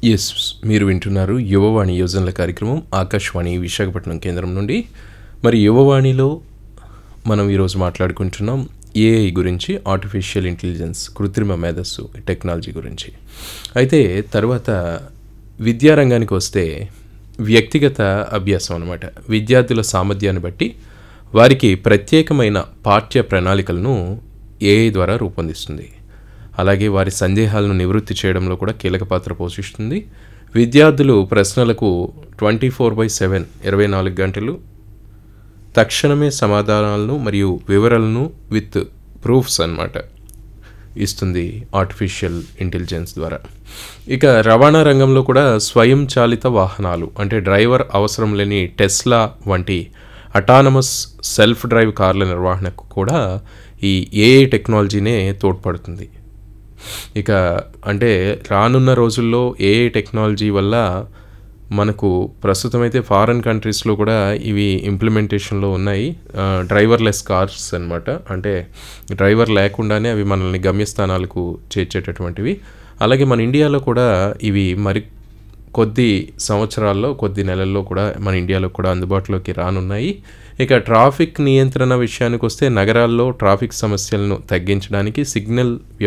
yes మీరు వింటున్నారు యువవాణి యోజనల కార్యక్రమం ఆకాశవాణి విశాఖపట్నం కేంద్రం నుండి మరి యువవాణిలో మనం ఈరోజు మాట్లాడుకుంటున్నాం ఏఐ గురించి ఆర్టిఫిషియల్ ఇంటెలిజెన్స్ కృత్రిమ మేధస్సు టెక్నాలజీ గురించి అయితే తర్వాత విద్యారంగానికి వస్తే వ్యక్తిగత అభ్యాసం అనమాట విద్యార్థుల సామర్థ్యాన్ని బట్టి వారికి ప్రత్యేకమైన పాఠ్య ప్రణాళికలను ఏఐ ద్వారా రూపొందిస్తుంది అలాగే వారి సందేహాలను నివృత్తి చేయడంలో కూడా కీలక పాత్ర పోషిస్తుంది విద్యార్థులు ప్రశ్నలకు ట్వంటీ ఫోర్ బై సెవెన్ ఇరవై నాలుగు గంటలు తక్షణమే సమాధానాలను మరియు వివరాలను విత్ ప్రూఫ్స్ అన్నమాట ఇస్తుంది ఆర్టిఫిషియల్ ఇంటెలిజెన్స్ ద్వారా ఇక రవాణా రంగంలో కూడా స్వయం చాలిత వాహనాలు అంటే డ్రైవర్ అవసరం లేని టెస్లా వంటి అటానమస్ సెల్ఫ్ డ్రైవ్ కార్ల నిర్వహణకు కూడా ఈ ఏఐ టెక్నాలజీనే తోడ్పడుతుంది ఇక అంటే రానున్న రోజుల్లో ఏఐ టెక్నాలజీ వల్ల మనకు ప్రస్తుతం అయితే ఫారెన్ కంట్రీస్లో కూడా ఇవి ఇంప్లిమెంటేషన్లో ఉన్నాయి డ్రైవర్లెస్ కార్స్ అన్నమాట అంటే డ్రైవర్ లేకుండానే అవి మనల్ని గమ్యస్థానాలకు చేర్చేటటువంటివి అలాగే మన ఇండియాలో కూడా ఇవి మరి కొద్ది సంవత్సరాల్లో కొద్ది నెలల్లో కూడా మన ఇండియాలో కూడా అందుబాటులోకి రానున్నాయి ఇక ట్రాఫిక్ నియంత్రణ విషయానికి వస్తే నగరాల్లో ట్రాఫిక్ సమస్యలను తగ్గించడానికి సిగ్నల్